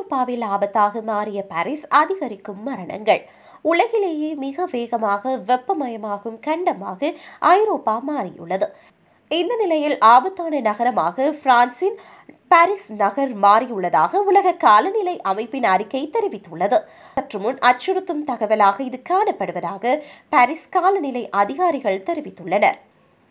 ஐரோப்பாவில் ஆபத்தாக மாறிய பாரிஸ் அதிகரிக்கும் மரணங்கள் உலகிலேயே மிக வேகமாக வெப்பமயமாகும் கண்டமாக ஐரோப்பா மாறியுள்ளது இந்த நிலையில் ஆபத்தான நகரமாக பிரான்சின் பாரிஸ் நகர் மாறியுள்ளதாக உலக காலநிலை அமைப்பின் அறிக்கை தெரிவித்துள்ளது சற்று முன் அச்சுறுத்தும் தகவலாக இது காணப்படுவதாக பாரிஸ் காலநிலை அதிகாரிகள் தெரிவித்துள்ளனர்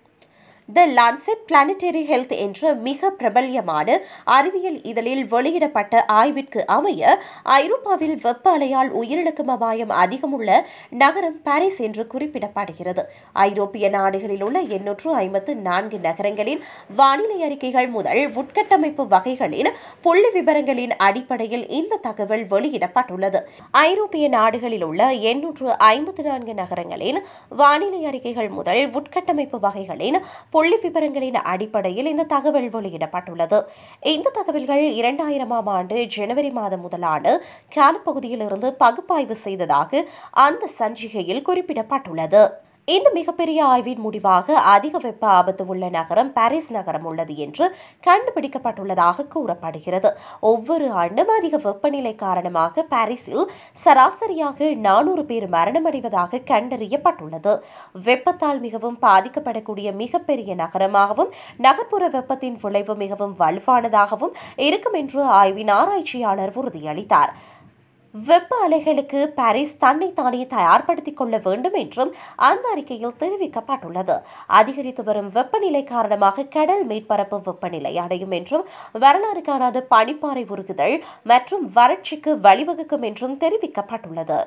த லான்செட் பிளானட்டரி ஹெல்த் என்ற மிக பிரபல்யமான அறிவியல் இதழில் வெளியிடப்பட்ட ஆய்விற்கு அமைய ஐரோப்பாவில் வெப்ப அலையால் உயிரிழக்கும் அபாயம் அதிகமுள்ள நகரம் பாரிஸ் என்று குறிப்பிடப்படுகிறது ஐரோப்பிய நாடுகளில் உள்ள எண்ணூற்று ஐம்பத்து நான்கு நகரங்களின் வானிலை அறிக்கைகள் முதல் உட்கட்டமைப்பு வகைகளின் புள்ளி விவரங்களின் அடிப்படையில் இந்த தகவல் வெளியிடப்பட்டுள்ளது ஐரோப்பிய நாடுகளில் உள்ள எண்ணூற்று ஐம்பத்து நான்கு நகரங்களின் வானிலை அறிக்கைகள் முதல் உட்கட்டமைப்பு வகைகளின் புள்ளி விவரங்களின் அடிப்படையில் இந்த தகவல் வெளியிடப்பட்டுள்ளது இந்த தகவல்கள் இரண்டாயிரமாம் ஆண்டு ஜனவரி மாதம் முதலான காலப்பகுதியில் இருந்து பகுப்பாய்வு செய்ததாக அந்த சஞ்சிகையில் குறிப்பிடப்பட்டுள்ளது இந்த மிகப்பெரிய ஆய்வின் முடிவாக அதிக வெப்ப ஆபத்து உள்ள நகரம் பாரிஸ் நகரம் உள்ளது என்று கண்டுபிடிக்கப்பட்டுள்ளதாக கூறப்படுகிறது ஒவ்வொரு ஆண்டும் அதிக வெப்பநிலை காரணமாக பாரிஸில் சராசரியாக நானூறு பேர் மரணமடைவதாக கண்டறியப்பட்டுள்ளது வெப்பத்தால் மிகவும் பாதிக்கப்படக்கூடிய மிகப்பெரிய நகரமாகவும் நகர்ப்புற வெப்பத்தின் விளைவு மிகவும் வலுவானதாகவும் இருக்கும் என்று ஆய்வின் ஆராய்ச்சியாளர் உறுதியளித்தார் வெப்ப அலைகளுக்கு பாரிஸ் தன்னைத்தானே தயார்படுத்திக் கொள்ள வேண்டும் என்றும் அந்த அறிக்கையில் தெரிவிக்கப்பட்டுள்ளது அதிகரித்து வரும் வெப்பநிலை காரணமாக கடல் மேற்பரப்பு வெப்பநிலை அடையும் என்றும் வரலாறு காணாத பனிப்பாறை உருகுதல் மற்றும் வறட்சிக்கு வழிவகுக்கும் என்றும் தெரிவிக்கப்பட்டுள்ளது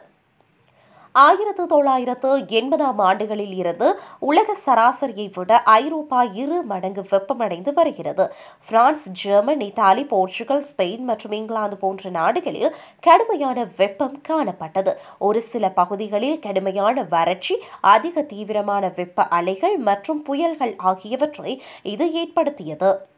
ஆயிரத்து தொள்ளாயிரத்து எண்பதாம் ஆண்டுகளில் இருந்து உலக சராசரியை விட ஐரோப்பா இரு மடங்கு வெப்பமடைந்து வருகிறது பிரான்ஸ் ஜெர்மன் இத்தாலி போர்ச்சுகல் ஸ்பெயின் மற்றும் இங்கிலாந்து போன்ற நாடுகளில் கடுமையான வெப்பம் காணப்பட்டது ஒரு சில பகுதிகளில் கடுமையான வறட்சி அதிக தீவிரமான வெப்ப அலைகள் மற்றும் புயல்கள் ஆகியவற்றை இது ஏற்படுத்தியது